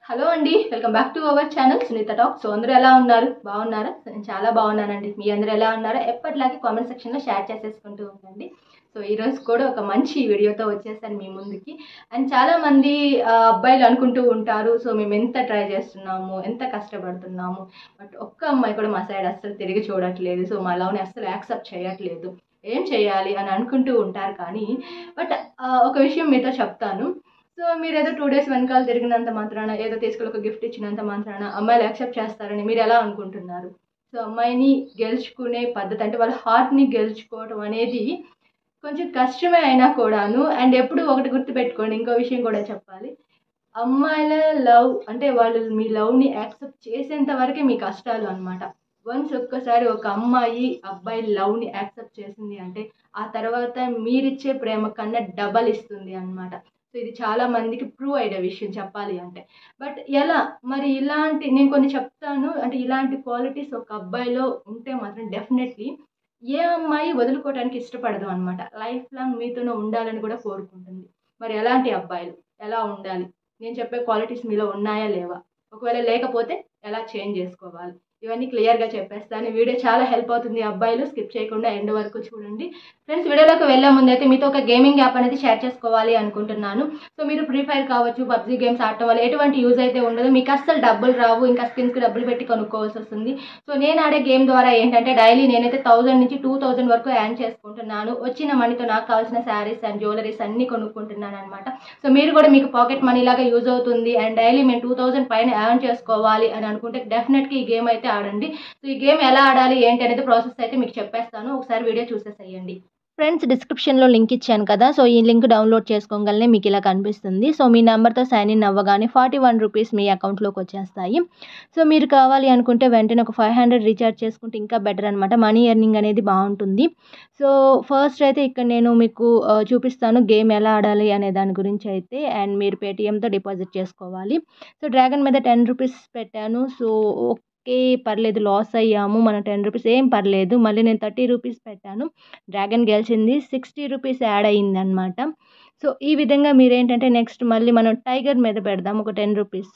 hello అండి welcome back to our channel Sunitha talk so అందరూ ఎలా ఉన్నారు బాగున్నారా సో నేను చాలా బాగున్నానండి మీ అందరూ ఎలా ఉన్నారో ఎప్పటిలాగే కామెంట్ సెక్షన్లో షేర్ చేసేసుకుంటూ ఉండండి సో ఈరోజు కూడా ఒక మంచి వీడియోతో వచ్చేసాను మీ ముందుకి అండ్ చాలా మంది ఆ, అబ్బాయిలు అనుకుంటూ ఉంటారు సో మేము ఎంత ట్రై చేస్తున్నాము ఎంత కష్టపడుతున్నాము బట్ ఒక్క అమ్మాయి కూడా మా సైడ్ అస్సలు తిరిగి చూడట్లేదు సో మా లవ్ని అస్సలు యాక్సెప్ట్ చేయట్లేదు ఏం చేయాలి అని అనుకుంటూ ఉంటారు కానీ బట్ ఒక విషయం మీతో చెప్తాను సో మీరు ఏదో టూ డేస్ వెనకాల తిరిగినంత మాత్రాన ఏదో తీసుకెళ్ళి ఒక గిఫ్ట్ ఇచ్చినంత మాత్రాన అమ్మాయిలు యాక్సెప్ట్ చేస్తారని మీరు ఎలా అనుకుంటున్నారు సో అమ్మాయిని గెలుచుకునే పద్ధతి అంటే వాళ్ళ హార్ట్ని గెలుచుకోవడం అనేది కొంచెం కష్టమే అయినా కూడాను అండ్ ఎప్పుడు ఒకటి గుర్తుపెట్టుకోండి ఇంకో విషయం కూడా చెప్పాలి అమ్మాయిల లవ్ అంటే వాళ్ళు మీ లవ్ని యాక్సెప్ట్ చేసేంత వరకే మీ కష్టాలు అనమాట వన్స్ ఒక్కసారి ఒక అమ్మాయి అబ్బాయి లవ్ని యాక్సెప్ట్ చేసింది అంటే ఆ తర్వాత మీరిచ్చే ప్రేమ కన్నా డబల్ ఇస్తుంది అన్నమాట సో ఇది చాలా మందికి ప్రూవ్ అయ్యే విషయం చెప్పాలి అంటే బట్ ఎలా మరి ఇలాంటి నేను కొన్ని చెప్తాను అంటే ఇలాంటి క్వాలిటీస్ ఒక అబ్బాయిలో ఉంటే మాత్రం డెఫినెట్లీ ఏ అమ్మాయి వదులుకోవడానికి ఇష్టపడదు అనమాట లైఫ్ లాంగ్ మీతోనే ఉండాలని కూడా కోరుకుంటుంది మరి ఎలాంటి అబ్బాయిలు ఎలా ఉండాలి నేను చెప్పే క్వాలిటీస్ మీలో ఉన్నాయా లేవా ఒకవేళ లేకపోతే ఎలా చేంజ్ చేసుకోవాలి ఇవన్నీ క్లియర్గా చెప్పేస్తాను వీడియో చాలా హెల్ప్ అవుతుంది అబ్బాయిలు స్కిప్ చేయకుండా ఎండ్ వరకు చూడండి ఫ్రెండ్స్ వీడియోలోకి వెళ్ళే ముందు అయితే మీతో ఒక గేమింగ్ యాప్ అనేది షేర్ చేసుకోవాలి అనుకుంటున్నాను సో మీరు ఫ్రీ ఫైర్ కావచ్చు పబ్జీ గేమ్స్ ఆడటం వల్ల ఎటువంటి యూజ్ అయితే ఉండదు మీకు అస్సలు డబ్బులు రావు ఇంకా స్కిన్స్కి డబ్బులు పెట్టి కొనుక్కోవాల్సి వస్తుంది సో నేను ఆడే గేమ్ ద్వారా ఏంటంటే డైలీ నేనైతే థౌసండ్ నుంచి టూ థౌసండ్ వరకు యాన్ చేసుకుంటున్నాను వచ్చిన మనీతో నాకు కావాల్సిన శారీస్ అండ్ జ్యువెలరీస్ అన్ని కొనుక్కుంటున్నాను అనమాట సో మీరు కూడా మీకు పాకెట్ మనీ లాగా యూజ్ అవుతుంది అండ్ డైలీ మేము టూ థౌసండ్ పైన యాన్ చేసుకోవాలి అని అనుకుంటే డెఫినెట్గా ఈ గేమ్ అయితే ఆడండి సో ఈ గేమ్ ఎలా ఆడాలి ఏంటి అనేది ప్రాసెస్ అయితే మీకు చెప్పేస్తాను ఒకసారి వీడియో చూసేసేయండి ఫ్రెండ్స్ డిస్క్రిప్షన్లో లింక్ ఇచ్చాను కదా సో ఈ లింక్ డౌన్లోడ్ చేసుకోగలనే మీకు ఇలా కనిపిస్తుంది సో మీ నెంబర్తో సైన్ ఇన్ అవ్వగానే ఫార్టీ వన్ రూపీస్ మీ అకౌంట్లోకి వచ్చేస్తాయి సో మీరు కావాలి అనుకుంటే వెంటనే ఒక ఫైవ్ హండ్రెడ్ రీఛార్జ్ చేసుకుంటే ఇంకా బెటర్ అనమాట మనీ ఎర్నింగ్ అనేది బాగుంటుంది సో ఫస్ట్ అయితే ఇక్కడ నేను మీకు ఆ, చూపిస్తాను గేమ్ ఎలా ఆడాలి అనే దాని గురించి అయితే అండ్ మీరు పేటిఎంతో డిపాజిట్ చేసుకోవాలి సో డ్రాగన్ మీద టెన్ రూపీస్ పెట్టాను సో ఓకే పర్లేదు లాస్ అయ్యాము మన టెన్ రూపీస్ ఏం పర్లేదు మళ్ళీ నేను థర్టీ రూపీస్ పెట్టాను డ్రాగన్ గెలిచింది సిక్స్టీ రూపీస్ యాడ్ అయ్యింది అనమాట సో ఈ విధంగా మీరేంటంటే నెక్స్ట్ మళ్ళీ మనం టైగర్ మీద పెడదాం ఒక టెన్ రూపీస్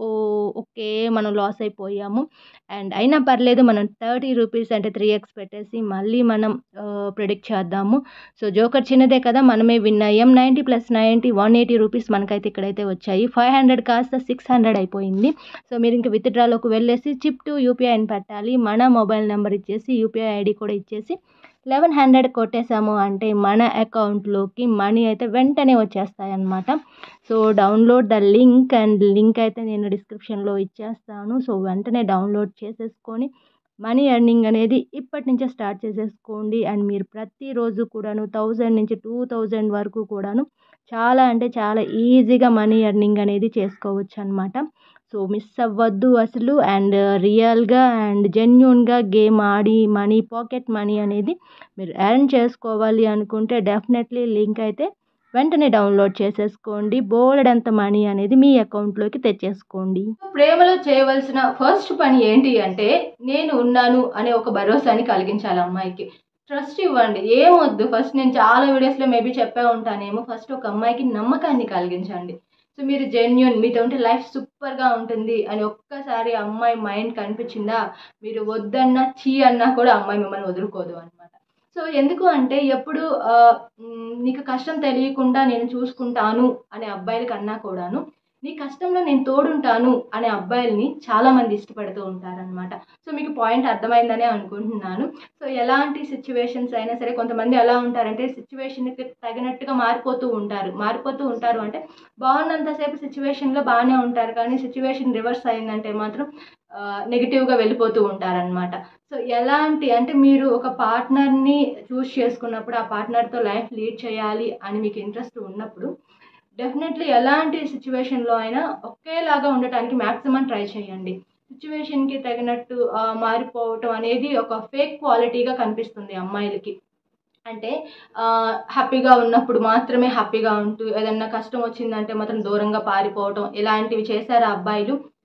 ఓకే మనం లాస్ అయిపోయాము అండ్ అయినా పర్లేదు మనం థర్టీ రూపీస్ అంటే త్రీ ఎక్స్ పెట్టేసి మళ్ళీ మనం ప్రిడిక్ట్ చేద్దాము సో జోకర్ చిన్నదే కదా మనమే విన్ అయ్యాం ninety plus ninety one eighty rupees మనకైతే ఇక్కడైతే వచ్చాయి ఫైవ్ హండ్రెడ్ కాస్త సిక్స్ హండ్రెడ్ అయిపోయింది సో మీరు ఇంక విత్డ్రాలోకి వెళ్ళేసి చిప్ టు యూపీఐ అని పెట్టాలి మన మొబైల్ నెంబర్ ఇచ్చేసి యూపీఐ ఐడి కూడా ఇచ్చేసి లెవెన్ హండ్రెడ్ కొట్టేసాము అంటే మన అకౌంట్లోకి మనీ అయితే వెంటనే వచ్చేస్తాయి అన్నమాట so download the link and link అయితే నేను డిస్క్రిప్షన్లో ఇచ్చేస్తాను సో వెంటనే డౌన్లోడ్ చేసేసుకొని మనీ ఎర్నింగ్ అనేది ఇప్పటి నుంచే స్టార్ట్ చేసేసుకోండి అండ్ మీరు ప్రతిరోజు కూడాను థౌజండ్ నుంచి టూ థౌజండ్ వరకు కూడాను చాలా అంటే చాలా ఈజీగా మనీ ఎర్నింగ్ అనేది చేసుకోవచ్చు అనమాట సో మిస్ అవ్వద్దు అసలు అండ్ రియల్గా అండ్ జెన్యున్గా గేమ్ ఆడి మనీ పాకెట్ మనీ అనేది మీరు ఎర్న్ చేసుకోవాలి అనుకుంటే డెఫినెట్లీ లింక్ అయితే వెంటనే డౌన్లోడ్ చేసేసుకోండి బోలెడంత మనీ అనేది మీ అకౌంట్లోకి తెచ్చేసుకోండి ప్రేమలో చేయవలసిన ఫస్ట్ పని ఏంటి అంటే నేను ఉన్నాను అనే ఒక భరోసాని కలిగించాలి అమ్మాయికి ట్రస్ట్ ఇవ్వండి ఏమొద్దు ఫస్ట్ నేను చాలా వీడియోస్లో మేబీ చెప్పే ఉంటానేమో ఫస్ట్ ఒక అమ్మాయికి నమ్మకాన్ని కలిగించండి సో మీరు జెన్యున్ మీతో ఉంటే లైఫ్ సూపర్గా ఉంటుంది అని ఒక్కసారి అమ్మాయి మైండ్ కనిపించిందా మీరు వద్దన్నా చీ అన్నా కూడా అమ్మాయి మిమ్మల్ని వదులుకోదు అనమాట సో ఎందుకు అంటే ఎప్పుడు ఆ, మ్, నీకు కష్టం తెలియకుండా నేను చూసుకుంటాను అనే అబ్బాయిల కన్నా కూడాను నీ కష్టంలో నేను తోడుంటాను అనే అబ్బాయిల్ని చాలా మంది ఇష్టపడుతూ ఉంటారనమాట సో మీకు పాయింట్ అర్థమైందనే అనుకుంటున్నాను సో ఎలాంటి సిచ్యువేషన్స్ అయినా సరే కొంతమంది ఎలా ఉంటారంటే సిచ్యువేషన్కి తగినట్టుగా మారిపోతూ ఉంటారు మారిపోతూ ఉంటారు అంటే బాగున్నంతసేపు సిచ్యువేషన్లో బాగానే ఉంటారు కానీ సిచ్యువేషన్ రివర్స్ అయిందంటే మాత్రం నెగిటివ్గా వెళ్ళిపోతూ ఉంటారనమాట సో ఎలాంటి అంటే మీరు ఒక పార్ట్నర్ని చూస్ చేసుకున్నప్పుడు ఆ పార్ట్నర్తో లైఫ్ లీడ్ చేయాలి అని మీకు ఇంట్రెస్ట్ ఉన్నప్పుడు డెఫినెట్లీ ఎలాంటి సిచ్యువేషన్లో అయినా ఒకేలాగా ఉండటానికి మ్యాక్సిమం ట్రై చేయండి సిచ్యువేషన్కి తగినట్టు ఆ, మారిపోవటం అనేది ఒక ఫేక్ క్వాలిటీగా కనిపిస్తుంది అమ్మాయిలకి అంటే ఆ, హ్యాపీగా ఉన్నప్పుడు మాత్రమే హ్యాపీగా ఉంటూ ఏదన్నా కష్టం వచ్చిందంటే మాత్రం దూరంగా పారిపోవటం ఇలాంటివి చేశారు అబ్బాయిలు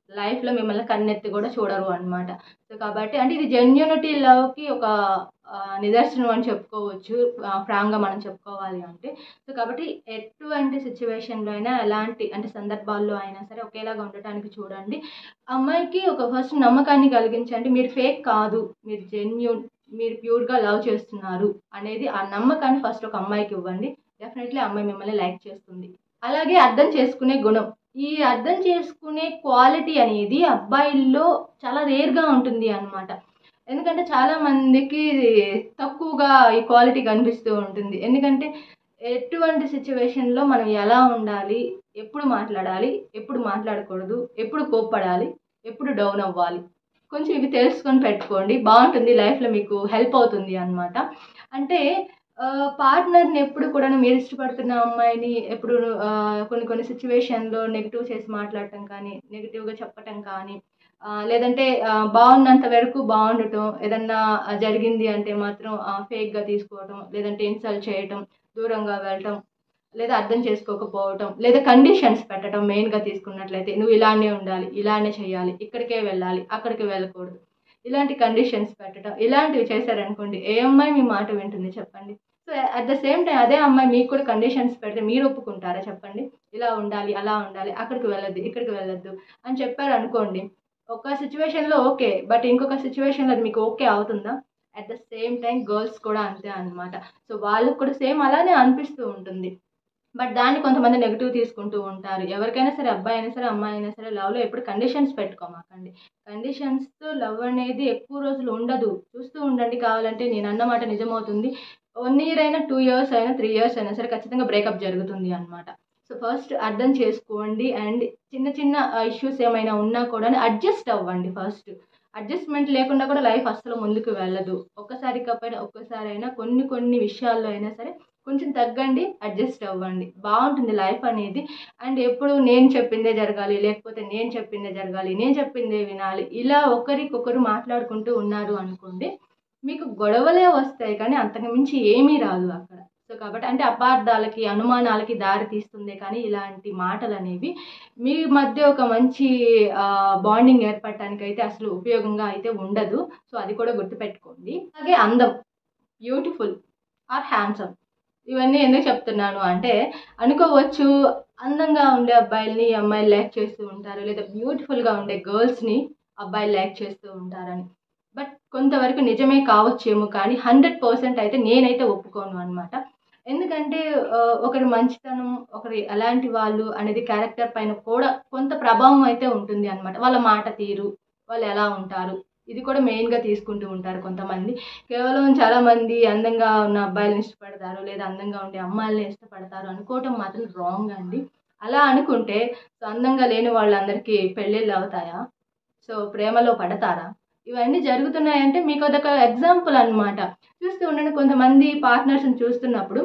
లైఫ్లో మిమ్మల్ని కన్నెత్తి కూడా చూడరు అనమాట సో కాబట్టి అంటే ఇది జెన్యునిటీ లవ్కి ఒక ఆ, నిదర్శనం అని చెప్పుకోవచ్చు ఫ్రాంక్గా మనం చెప్పుకోవాలి అంటే సో కాబట్టి ఎటువంటి సిచ్యువేషన్లో అయినా ఎలాంటి అంటే సందర్భాల్లో అయినా సరే ఒకేలాగా ఉండటానికి చూడండి అమ్మాయికి ఒక ఫస్ట్ నమ్మకాన్ని కలిగించండి మీరు ఫేక్ కాదు మీరు జెన్యున్ మీరు ప్యూర్గా లవ్ చేస్తున్నారు అనేది ఆ నమ్మకాన్ని ఫస్ట్ ఒక అమ్మాయికి ఇవ్వండి డెఫినెట్లీ అమ్మాయి మిమ్మల్ని లైక్ చేస్తుంది అలాగే అర్థం చేసుకునే గుణం ఈ అర్థం చేసుకునే క్వాలిటీ అనేది అబ్బాయిల్లో చాలా రేర్గా ఉంటుంది అన్నమాట ఎందుకంటే చాలా మందికి తక్కువగా ఈ క్వాలిటీ కనిపిస్తూ ఉంటుంది ఎందుకంటే ఎటువంటి సిచ్యువేషన్లో మనం ఎలా ఉండాలి ఎప్పుడు మాట్లాడాలి ఎప్పుడు మాట్లాడకూడదు ఎప్పుడు కోప్పడాలి ఎప్పుడు డౌన్ అవ్వాలి కొంచెం ఇవి తెలుసుకొని పెట్టుకోండి బాగుంటుంది లైఫ్లో మీకు హెల్ప్ అవుతుంది అనమాట అంటే పార్ట్నర్ని ఎప్పుడు కూడా మీరు ఇష్టపడుతున్న అమ్మాయిని ఎప్పుడు ఆ, కొన్ని కొన్ని సిచ్యువేషన్లో నెగిటివ్ చేసి మాట్లాడటం కానీ నెగిటివ్గా చెప్పటం కానీ ఆ, లేదంటే ఆ, బాగున్నంత వరకు బాగుండటం ఏదన్నా ఆ, జరిగింది అంటే మాత్రం ఫేక్గా తీసుకోవటం లేదంటే ఇన్సల్ట్ చేయటం దూరంగా వెళ్ళటం లేదా అర్థం చేసుకోకపోవటం లేదా కండిషన్స్ పెట్టడం మెయిన్గా తీసుకున్నట్లయితే నువ్వు ఇలానే ఉండాలి ఇలానే చేయాలి ఇక్కడికే వెళ్ళాలి అక్కడికి వెళ్ళకూడదు ఇలాంటి కండిషన్స్ పెట్టడం ఇలాంటివి చేశారనుకోండి ఏ అమ్మాయి మీ మాట వింటుంది చెప్పండి so at the same time అదే అమ్మాయి మీకు కూడా కండిషన్స్ పెడితే మీరు ఒప్పుకుంటారా చెప్పండి ఇలా ఉండాలి అలా ఉండాలి అక్కడికి వెళ్ళొద్దు ఇక్కడికి వెళ్ళొద్దు అని చెప్పారు అనుకోండి ఒక సిచ్యువేషన్లో ఓకే బట్ ఇంకొక సిచ్యువేషన్లో అది మీకు ఓకే అవుతుందా at the same time girls కూడా అంతే అన్నమాట సో వాళ్ళకు కూడా సేమ్ అలానే అనిపిస్తూ ఉంటుంది బట్ దాన్ని కొంతమంది నెగిటివ్ తీసుకుంటూ ఉంటారు ఎవరికైనా సరే అబ్బాయి అయినా సరే అమ్మాయి అయినా సరే లవ్లో ఎప్పుడు కండిషన్స్ పెట్టుకోమాకండి కండిషన్స్తో లవ్ అనేది ఎక్కువ రోజులు ఉండదు చూస్తూ ఉండండి కావాలంటే నేను అన్నమాట నిజమవుతుంది వన్ ఇయర్ అయినా టూ ఇయర్స్ అయినా త్రీ ఇయర్స్ అయినా సరే ఖచ్చితంగా బ్రేకప్ జరుగుతుంది అనమాట సో ఫస్ట్ అర్థం చేసుకోండి అండ్ చిన్న చిన్న ఇష్యూస్ ఏమైనా ఉన్నా కూడా అడ్జస్ట్ అవ్వండి ఫస్ట్ అడ్జస్ట్మెంట్ లేకుండా కూడా లైఫ్ అస్సలు ముందుకు వెళ్ళదు ఒక్కసారి కాకపోయినా ఒక్కసారి అయినా కొన్ని కొన్ని విషయాల్లో అయినా సరే కొంచెం తగ్గండి అడ్జస్ట్ అవ్వండి బాగుంటుంది లైఫ్ అనేది అండ్ ఎప్పుడు నేను చెప్పిందే జరగాలి లేకపోతే నేను చెప్పిందే జరగాలి నేను చెప్పిందే వినాలి ఇలా ఒకరికొకరు మాట్లాడుకుంటూ ఉన్నారు అనుకోండి మీకు గొడవలే వస్తాయి కానీ అంతకు మించి ఏమీ రాదు అక్కడ సో కాబట్టి అంటే అపార్థాలకి అనుమానాలకి దారి తీస్తుంది కానీ ఇలాంటి మాటలు అనేవి మీ మధ్య ఒక మంచి బాండింగ్ ఏర్పడటానికి అయితే అసలు ఉపయోగంగా అయితే ఉండదు సో అది కూడా గుర్తుపెట్టుకోండి అలాగే అందం బ్యూటిఫుల్ ఆర్ హ్యాండ్సమ్ ఇవన్నీ ఎందుకు చెప్తున్నాను అంటే అనుకోవచ్చు అందంగా ఉండే అబ్బాయిల్ని ఈ అమ్మాయిలు లైక్ చేస్తూ ఉంటారు లేదా బ్యూటిఫుల్గా ఉండే గర్ల్స్ని అబ్బాయిలు లైక్ చేస్తూ ఉంటారని బట్ కొంతవరకు నిజమే కావచ్చేమో కానీ హండ్రెడ్ పర్సెంట్ అయితే నేనైతే ఒప్పుకోను అనమాట ఎందుకంటే ఆ, ఒకరి మంచితనం ఒకరి ఎలాంటి వాళ్ళు అనేది క్యారెక్టర్ పైన కూడా కొంత ప్రభావం అయితే ఉంటుంది అనమాట వాళ్ళ మాట తీరు వాళ్ళు ఎలా ఉంటారు ఇది కూడా మెయిన్గా తీసుకుంటూ ఉంటారు కొంతమంది కేవలం చాలామంది అందంగా ఉన్న అబ్బాయిలను ఇష్టపడతారు లేదా అందంగా ఉండే అమ్మాయిలని ఇష్టపడతారు అనుకోవటం మాత్రం రాంగ్ అండి అలా అనుకుంటే సో అందంగా లేని వాళ్ళందరికీ పెళ్ళిళ్ళు అవుతాయా సో ప్రేమలో పడతారా ఇవన్నీ జరుగుతున్నాయంటే మీకు అదొక ఎగ్జాంపుల్ అన్నమాట చూస్తూ ఉండండి కొంతమంది పార్ట్నర్స్ని చూస్తున్నప్పుడు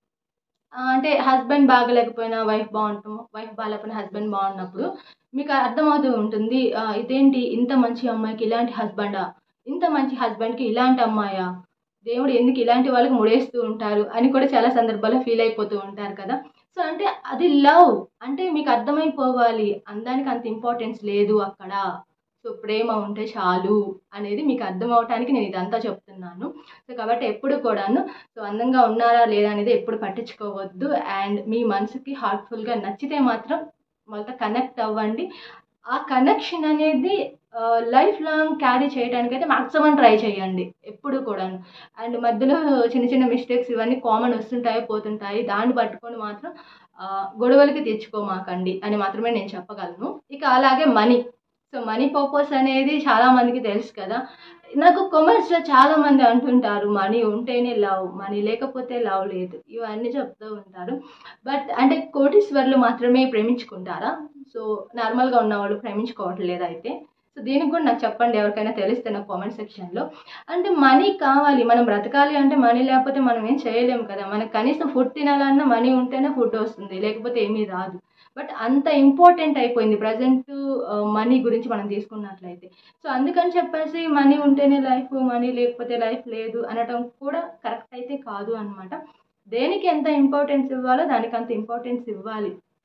ఆ, అంటే హస్బెండ్ బాగలేకపోయినా వైఫ్ బాగుంటాము వైఫ్ బాగాలేకపోయినా హస్బెండ్ బాగున్నప్పుడు మీకు అర్థమవుతూ ఉంటుంది ఆ, ఇదేంటి ఇంత మంచి అమ్మాయికి ఇలాంటి హస్బెండా ఇంత మంచి హస్బెండ్కి ఇలాంటి అమ్మాయా దేవుడు ఎందుకు ఇలాంటి వాళ్ళకి ముడేస్తూ ఉంటారు అని కూడా చాలా సందర్భాల్లో ఫీల్ అయిపోతూ ఉంటారు కదా సో అంటే అది లవ్ అంటే మీకు అర్థమైపోవాలి అందానికి అంత ఇంపార్టెన్స్ లేదు అక్కడ సో ప్రేమ ఉంటే చాలు అనేది మీకు అర్థం అవటానికి నేను ఇదంతా చెప్తున్నాను సో కాబట్టి ఎప్పుడు కూడాను సో అందంగా ఉన్నారా లేదా అనేది ఎప్పుడు పట్టించుకోవద్దు అండ్ మీ మనసుకి హార్ట్ఫుల్గా నచ్చితే మాత్రం వాళ్ళతో కనెక్ట్ అవ్వండి ఆ కనెక్షన్ అనేది లైఫ్ లాంగ్ క్యారీ చేయడానికి అయితే మాక్సిమం ట్రై చేయండి ఎప్పుడు కూడాను అండ్ మధ్యలో చిన్న చిన్న మిస్టేక్స్ ఇవన్నీ కామన్ వస్తుంటాయి పోతుంటాయి దాన్ని పట్టుకొని మాత్రం ఆ, గొడవలకి తెచ్చుకోమాకండి అని మాత్రమే నేను చెప్పగలను ఇక అలాగే మనీ సో మనీ పర్పస్ అనేది చాలా మందికి తెలుసు కదా నాకు కామెంట్స్లో చాలా మంది అంటుంటారు మనీ ఉంటేనే లవ్ మనీ లేకపోతే లవ్ లేదు ఇవన్నీ చెప్తూ ఉంటారు బట్ అంటే కోటీశ్వర్లు మాత్రమే ప్రేమించుకుంటారా సో నార్మల్గా ఉన్నవాళ్ళు ప్రేమించుకోవట్లేదు అయితే సో దీనికి కూడా నాకు చెప్పండి ఎవరికైనా తెలిస్తే నాకు కామెంట్ సెక్షన్లో అంటే మనీ కావాలి మనం బ్రతకాలి అంటే మనీ లేకపోతే మనం ఏం చేయలేము కదా మనకు కనీసం ఫుడ్ తినాలన్నా మనీ ఉంటేనే ఫుడ్ వస్తుంది లేకపోతే ఏమీ రాదు బట్ అంత ఇంపార్టెంట్ అయిపోయింది ప్రజెంట్ మనీ గురించి మనం తీసుకున్నట్లయితే సో అందుకని చెప్పేసి మనీ ఉంటేనే లైఫ్ మనీ లేకపోతే లైఫ్ లేదు అనటం కూడా కరెక్ట్ అయితే కాదు అనమాట దేనికి ఎంత ఇంపార్టెన్స్ ఇవ్వాలో దానికి అంత ఇంపార్టెన్స్ ఇవ్వాలి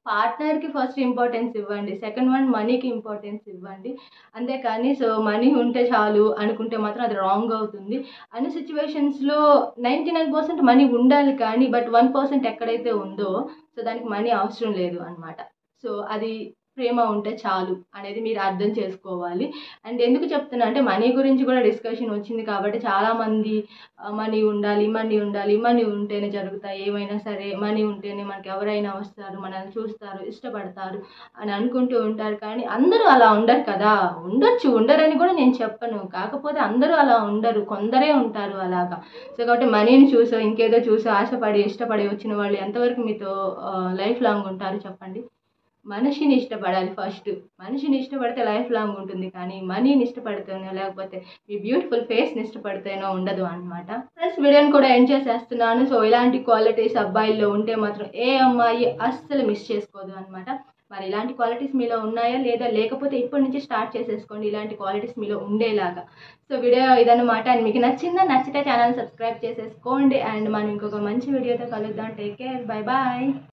పార్ట్నర్కి ఫస్ట్ ఇంపార్టెన్స్ ఇవ్వండి సెకండ్ వన్ మనీకి ఇంపార్టెన్స్ ఇవ్వండి అంతేకాని సో మనీ ఉంటే చాలు అనుకుంటే మాత్రం అది రాంగ్ అవుతుంది అన్ని సిచ్యువేషన్స్లో నైంటీ నైన్ పర్సెంట్ మనీ ఉండాలి కానీ బట్ వన్ పర్సెంట్ ఎక్కడైతే ఉందో సో దానికి మనీ అవసరం లేదు అనమాట సో అది ప్రేమ ఉంటే చాలు అనేది మీరు అర్థం చేసుకోవాలి అండ్ ఎందుకు చెప్తున్నా అంటే మనీ గురించి కూడా డిస్కషన్ వచ్చింది కాబట్టి చాలామంది మనీ ఉండాలి మనీ ఉండాలి మనీ ఉంటేనే జరుగుతాయి ఏమైనా సరే మనీ ఉంటేనే మనకి ఎవరైనా వస్తారు మనల్ని చూస్తారు ఇష్టపడతారు అని అనుకుంటూ ఉంటారు కానీ అందరూ అలా ఉండరు కదా ఉండొచ్చు ఉండరని కూడా నేను చెప్పను కాకపోతే అందరూ అలా ఉండరు కొందరే ఉంటారు అలాగా సో కాబట్టి మనీని చూసో ఇంకేదో చూసో ఆశపడి ఇష్టపడి వచ్చిన వాళ్ళు ఎంతవరకు మీతో లైఫ్ లాంగ్ ఉంటారు చెప్పండి మనిషిని ఇష్టపడాలి ఫస్ట్ మనిషిని ఇష్టపడితే లైఫ్ లాంగ్ ఉంటుంది కానీ మనీని ఇష్టపడితేనో లేకపోతే మీ బ్యూటిఫుల్ ఫేస్ని ఇష్టపడితేనో ఉండదు అనమాట ఫ్రెండ్స్ వీడియోని కూడా ఎండ్ చేసేస్తున్నాను సో ఇలాంటి క్వాలిటీస్ అబ్బాయిల్లో ఉంటే మాత్రం ఏ అమ్మాయి అస్సలు మిస్ చేసుకోదు అనమాట మరి ఇలాంటి క్వాలిటీస్ మీలో ఉన్నాయా లేదా లేకపోతే ఇప్పటి నుంచి స్టార్ట్ చేసేసుకోండి ఇలాంటి క్వాలిటీస్ మీలో ఉండేలాగా సో వీడియో ఇదన్నమాట అండ్ మీకు నచ్చిందా నచ్చితే ఛానల్ సబ్స్క్రైబ్ చేసేసుకోండి అండ్ మనం ఇంకొక మంచి వీడియోతో కలుద్దాం టేక్ కేర్ బై బాయ్